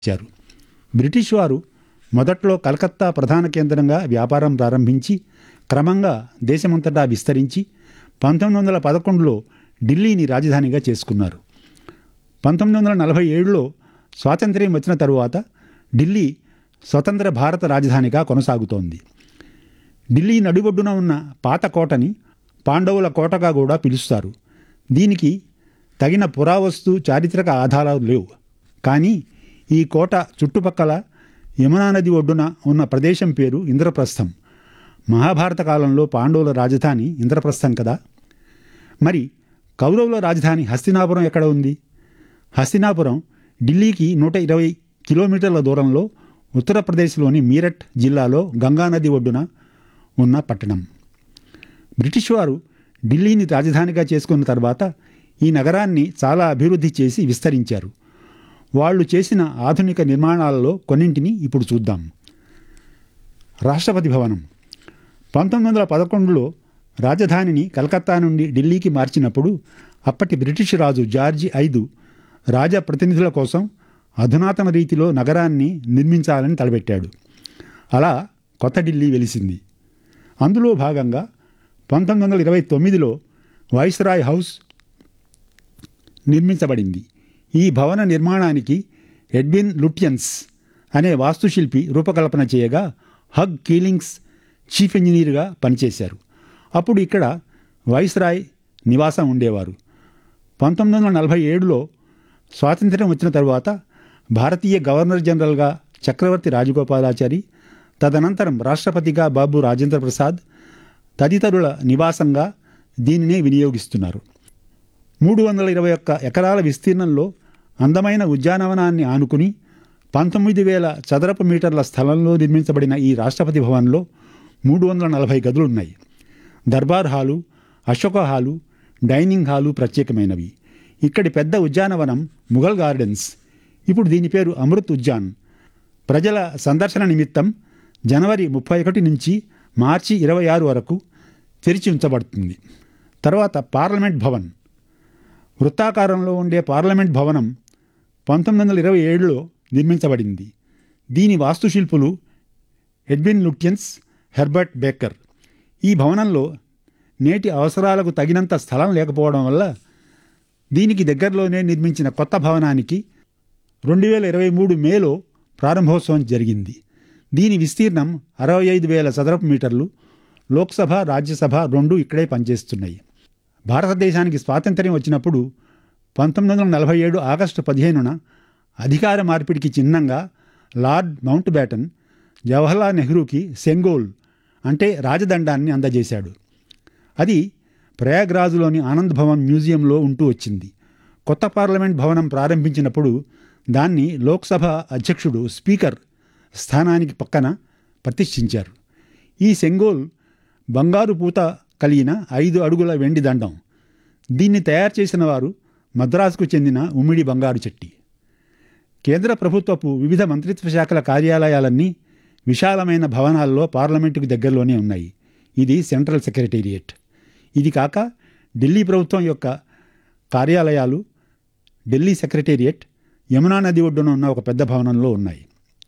ఇచ్చారు బ్రిటిష్ వారు మొదట్లో కలకత్తా ప్రధాన కేంద్రంగా వ్యాపారం ప్రారంభించి క్రమంగా దేశమంతటా విస్తరించి పంతొమ్మిది వందల పదకొండులో ఢిల్లీని రాజధానిగా చేసుకున్నారు పంతొమ్మిది వందల నలభై ఏడులో స్వాతంత్ర్యం వచ్చిన తరువాత ఢిల్లీ స్వతంత్ర భారత రాజధానిగా కొనసాగుతోంది ఢిల్లీ నడిబొడ్డున ఉన్న పాత కోటని పాండవుల కోటగా కూడా పిలుస్తారు దీనికి తగిన పురావస్తు చారిత్రక ఆధారాలు లేవు కానీ ఈ కోట చుట్టుపక్కల యమునా నది ఒడ్డున ఉన్న ప్రదేశం పేరు ఇంద్రప్రస్థం మహాభారత కాలంలో పాండవుల రాజధాని ఇంద్రప్రస్థం కదా మరి కౌరవుల రాజధాని హస్తినాపురం ఎక్కడ ఉంది హస్తినాపురం ఢిల్లీకి నూట ఇరవై కిలోమీటర్ల దూరంలో ఉత్తరప్రదేశ్లోని మీరట్ జిల్లాలో గంగానది ఒడ్డున ఉన్న పట్టణం బ్రిటిష్ వారు ఢిల్లీని రాజధానిగా చేసుకున్న తర్వాత ఈ నగరాన్ని చాలా అభివృద్ధి చేసి విస్తరించారు వాళ్ళు చేసిన ఆధునిక నిర్మాణాలలో కొన్నింటిని ఇప్పుడు చూద్దాం రాష్ట్రపతి భవనం పంతొమ్మిది వందల పదకొండులో రాజధానిని కలకత్తా నుండి ఢిల్లీకి మార్చినప్పుడు అప్పటి బ్రిటిష్ రాజు జార్జి ఐదు రాజా ప్రతినిధుల కోసం అధునాతన రీతిలో నగరాన్ని నిర్మించాలని తలపెట్టాడు అలా కొత్త ఢిల్లీ వెలిసింది అందులో భాగంగా పంతొమ్మిది వందల ఇరవై తొమ్మిదిలో వైస్రాయ్ హౌస్ నిర్మించబడింది ఈ భవన నిర్మాణానికి ఎడ్విన్ లుట్యన్స్ అనే వాస్తుశిల్పి రూపకల్పన చేయగా హగ్ కీలింగ్స్ చీఫ్ ఇంజనీర్గా పనిచేశారు అప్పుడు ఇక్కడ వైస్రాయ్ నివాసం ఉండేవారు పంతొమ్మిది వందల నలభై ఏడులో స్వాతంత్ర్యం వచ్చిన తరువాత భారతీయ గవర్నర్ జనరల్గా చక్రవర్తి రాజగోపాలాచారి తదనంతరం రాష్ట్రపతిగా బాబు రాజేంద్ర ప్రసాద్ తదితరుల నివాసంగా దీనినే వినియోగిస్తున్నారు మూడు వందల ఇరవై ఒక్క ఎకరాల విస్తీర్ణంలో అందమైన ఉద్యానవనాన్ని ఆనుకుని పంతొమ్మిది వేల చదరపు మీటర్ల స్థలంలో నిర్మించబడిన ఈ రాష్ట్రపతి భవన్లో మూడు వందల నలభై గదులున్నాయి Durbar hall Ashoka hall dining hall ప్రత్యేకమైనవి ఇక్కడి పెద్ద ఉద్యానవనం ముఘల్ గార్డెన్స్ ఇప్పుడు దీని పేరు అమృత్ ఉద్యాన్ ప్రజల సందర్శన నిమిత్తం జనవరి ముప్పై ఒకటి నుంచి మార్చి ఇరవై ఆరు వరకు తెరిచి ఉంచబడుతుంది తర్వాత పార్లమెంట్ భవన్ వృత్తాకారంలో ఉండే పార్లమెంట్ భవనం పంతొమ్మిది వందల ఇరవై ఏడులో నిర్మించబడింది దీని వాస్తుశిల్పులు ఎడ్విన్ లుట్యన్స్ హెర్బర్ట్ బేకర్ ఈ భవనంలో నేటి అవసరాలకు తగినంత స్థలం లేకపోవడం వల్ల దీనికి దగ్గరలోనే నిర్మించిన కొత్త భవనానికి రెండు వేల ఇరవై మూడు మేలో ప్రారంభోత్సవం జరిగింది దీని విస్తీర్ణం అరవై ఐదు వేల చదరపు మీటర్లు లోక్సభ రాజ్యసభ రెండు ఇక్కడే పనిచేస్తున్నాయి భారతదేశానికి స్వాతంత్ర్యం వచ్చినప్పుడు పంతొమ్మిది వందల నలభై ఏడు ఆగస్టు పదిహేనున అధికార మార్పిడికి చిహ్నంగా లార్డ్ మౌంట్ బ్యాటన్ జవహర్లాల్ నెహ్రూకి సెంగోల్ అంటే రాజదండాన్ని అందజేశాడు అది ప్రయాగ్రాజ్లోని ఆనంద్ భవన్ మ్యూజియంలో ఉంటూ వచ్చింది కొత్త పార్లమెంట్ భవనం ప్రారంభించినప్పుడు దాన్ని లోక్సభ అధ్యక్షుడు స్పీకర్ స్థానానికి పక్కన ప్రతిష్ఠించారు ఈ సెంగోల్ బంగారు పూత కలిగిన ఐదు అడుగుల వెండి దండం దీన్ని తయారు చేసిన వారు మద్రాసుకు చెందిన ఉమ్మిడి బంగారు చెట్టి కేంద్ర ప్రభుత్వపు వివిధ మంత్రిత్వ శాఖల కార్యాలయాలన్నీ విశాలమైన భవనాల్లో పార్లమెంటుకు దగ్గరలోనే ఉన్నాయి ఇది సెంట్రల్ సెక్రటేరియట్ ఇది కాక ఢిల్లీ ప్రభుత్వం యొక్క కార్యాలయాలు ఢిల్లీ సెక్రటేరియట్ యమునా నది ఒడ్డున ఉన్న ఒక పెద్ద భవనంలో ఉన్నాయి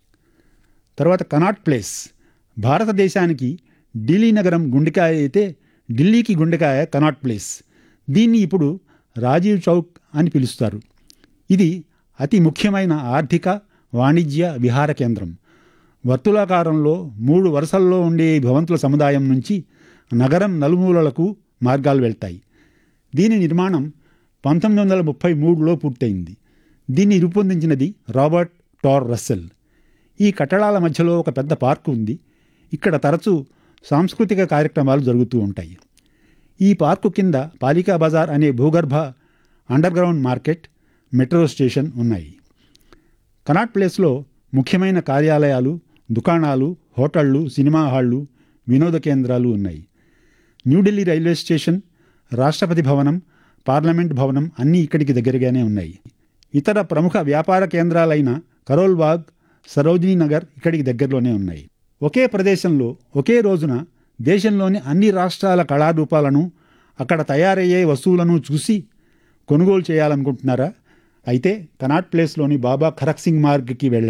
తర్వాత కనాట్ ప్లేస్ భారతదేశానికి ఢిల్లీ నగరం గుండెకాయ అయితే ఢిల్లీకి గుండెకాయ కనాట్ ప్లేస్ దీన్ని ఇప్పుడు రాజీవ్ చౌక్ అని పిలుస్తారు ఇది అతి ముఖ్యమైన ఆర్థిక వాణిజ్య విహార కేంద్రం వర్తులాకారంలో మూడు వరుసల్లో ఉండే ఈ భవంతుల సముదాయం నుంచి నగరం నలుమూలలకు మార్గాలు వెళ్తాయి దీని నిర్మాణం పంతొమ్మిది వందల ముప్పై మూడులో పూర్తయింది దీన్ని రూపొందించినది రాబర్ట్ టార్ రస్సెల్ ఈ కట్టడాల మధ్యలో ఒక పెద్ద పార్కు ఉంది ఇక్కడ తరచూ సాంస్కృతిక కార్యక్రమాలు జరుగుతూ ఉంటాయి ఈ పార్కు కింద పాలికా బజార్ అనే భూగర్భ అండర్గ్రౌండ్ మార్కెట్ మెట్రో స్టేషన్ ఉన్నాయి కనాట్ ప్లేస్లో ముఖ్యమైన కార్యాలయాలు దుకాణాలు హోటళ్ళు సినిమా హాళ్ళు వినోద కేంద్రాలు ఉన్నాయి న్యూఢిల్లీ రైల్వే స్టేషన్ రాష్ట్రపతి భవనం పార్లమెంట్ భవనం అన్నీ ఇక్కడికి దగ్గరగానే ఉన్నాయి ఇతర ప్రముఖ వ్యాపార కేంద్రాలైన కరోల్ బాగ్ సరోజినీ నగర్ ఇక్కడికి దగ్గరలోనే ఉన్నాయి ఒకే ప్రదేశంలో ఒకే రోజున దేశంలోని అన్ని రాష్ట్రాల కళారూపాలను అక్కడ తయారయ్యే వస్తువులను చూసి కొనుగోలు చేయాలనుకుంటున్నారా అయితే కనాట్ ప్లేస్లోని బాబా ఖరక్ సింగ్ మార్గ్కి వెళ్ళండి